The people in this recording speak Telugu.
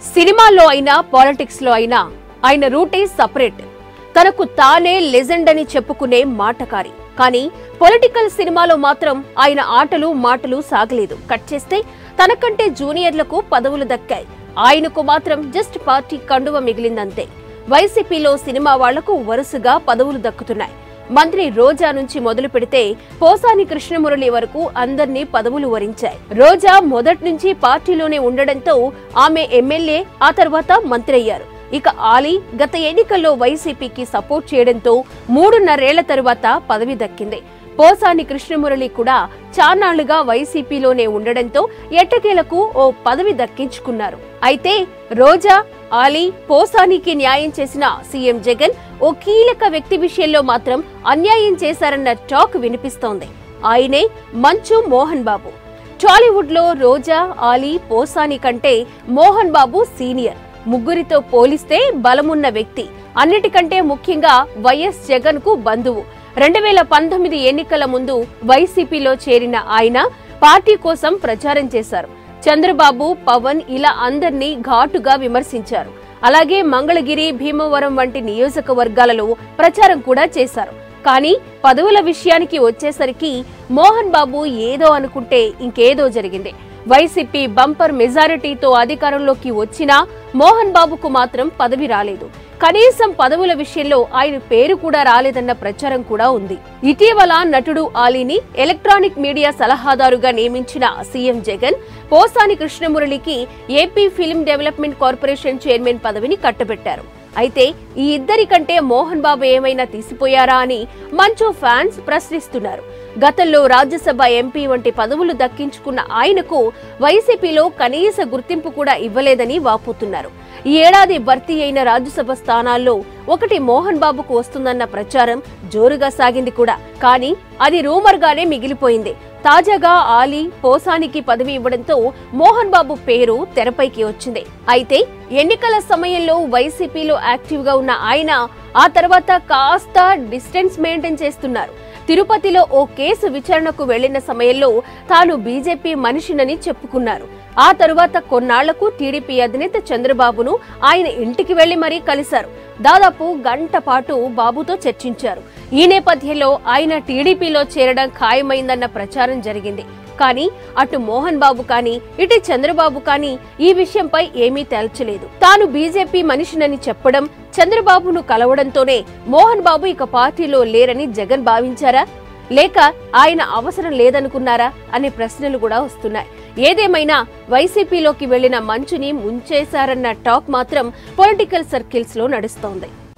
సినిమాల్లో అయినా పాలిటిక్స్ లో అయినా ఆయన రూటే సపరేట్ తనకు తానే లెజెండ్ అని చెప్పుకునే మాటకారి కానీ పొలిటికల్ సినిమాలో మాత్రం ఆయన ఆటలు మాటలు సాగలేదు కట్ చేస్తే తనకంటే జూనియర్లకు పదవులు దక్కాయి ఆయనకు మాత్రం జస్ట్ పార్టీ కండువ మిగిలిందంతే వైసీపీలో సినిమా వాళ్లకు వరుసగా పదవులు దక్కుతున్నాయి మంత్రి రోజా నుంచి మొదలు పెడితే పోసాని కృష్ణమురళి వరకు అందర్నీ పదవులు వరించాయి రోజా మొదటి నుంచి పార్టీలోనే ఉండడంతో ఆమె ఎమ్మెల్యే ఆ తర్వాత మంత్రి అయ్యారు ఇక ఆలీ గత ఎన్నికల్లో వైసీపీకి సపోర్ట్ చేయడంతో మూడున్నరేళ్ల తరువాత పదవి దక్కింది పోసాని కృష్ణమురళి కూడా చాన్నాళ్లుగా వైసీపీలోనే ఉండడంతో ఎట్టకేలకు ఓ పదవి దక్కించుకున్నారు అయితే రోజా ఆలీ పోసానికి న్యాయం చేసిన సీఎం జగన్ ఓ కీలక వ్యక్తి విషయంలో మాత్రం అన్యాయం చేశారన్న టాక్ వినిపిస్తోంది ఆయనే మంచు మోహన్ బాబు టాలీవుడ్ లో రోజా ఆలీ పోసాని కంటే మోహన్ బాబు సీనియర్ ముగ్గురితో పోలిస్తే బలమున్న వ్యక్తి అన్నిటికంటే ముఖ్యంగా వైఎస్ జగన్ కు బంధువు రెండు వేల పంతొమ్మిది ఎన్నికల ముందు వైసీపీలో చేరిన ఆయన పార్టీ కోసం ప్రచారం చేశారు చంద్రబాబు పవన్ ఇలా అందర్నీ ఘాటుగా విమర్శించారు అలాగే మంగళగిరి భీమవరం వంటి నియోజకవర్గాలలో ప్రచారం కూడా చేశారు కానీ పదవుల విషయానికి వచ్చేసరికి మోహన్ బాబు ఏదో అనుకుంటే ఇంకేదో జరిగింది వైసీపీ బంపర్ మెజారిటీతో అధికారంలోకి వచ్చినా మోహన్ బాబుకు మాత్రం పదవి రాలేదు కనీసం పదవుల విషయంలో ఆయన పేరు కూడా రాలేదన్న ప్రచారం కూడా ఉంది ఇటీవల నటుడు ఆలీని ఎలక్ట్రానిక్ మీడియా సలహాదారుగా నియమించిన సీఎం జగన్ పోసాని కృష్ణమురళికి AP film development corporation chairman పదవిని కట్టబెట్టారు అయితే ఈ ఇద్దరి కంటే మోహన్ బాబు ఏమైనా తీసిపోయారా అని మంచు ఫ్యాన్స్ ప్రశ్నిస్తున్నారు గతంలో రాజ్యసభ ఎంపీ వంటి పదవులు దక్కించుకున్న ఆయనకు వైసీపీలో కనీస గుర్తింపు కూడా ఇవ్వలేదని వాపోతున్నారు ఈ ఏడాది భర్తీ అయిన రాజ్యసభ స్థానాల్లో ఒకటి మోహన్ బాబుకు వస్తుందన్న ప్రచారం జోరుగా సాగింది కూడా కానీ అది రూమర్ గానే మిగిలిపోయింది తాజాగా ఆలీ పోసానికి పదవి ఇవ్వడంతో మోహన్ బాబు పేరు తెరపైకి వచ్చింది అయితే ఎన్నికల సమయంలో వైసీపీలో యాక్టివ్ గా ఉన్న ఆయన ఆ తర్వాత కాస్త డిస్టెన్స్ మెయింటైన్ చేస్తున్నారు తిరుపతిలో ఓ కేసు విచారణకు వెళ్లిన సమయంలో తాను బీజేపీ మనిషినని చెప్పుకున్నారు ఆ తరువాత కొన్నాళ్లకు టీడీపీ అధినేత చంద్రబాబును ఆయన ఇంటికి వెళ్లి మరీ కలిశారు దాదాపు గంట పాటు బాబుతో చర్చించారు ఈ నేపథ్యంలో ఆయన టీడీపీలో చేరడం ఖాయమైందన్న ప్రచారం జరిగింది కానీ అటు మోహన్ బాబు కానీ ఇటు చంద్రబాబు కానీ ఈ విషయంపై ఏమీ తేల్చలేదు తాను బీజేపీ మనిషినని చెప్పడం చంద్రబాబును కలవడంతోనే మోహన్ బాబు ఇక పార్టీలో లేరని జగన్ భావించారా లేక ఆయన అవసరం లేదనుకున్నారా అనే ప్రశ్నలు కూడా వస్తున్నాయి ఏదేమైనా వైసీపీలోకి వెళ్లిన మంచుని ముంచేశారన్న టాక్ మాత్రం పొలిటికల్ సర్కిల్స్ లో నడుస్తోంది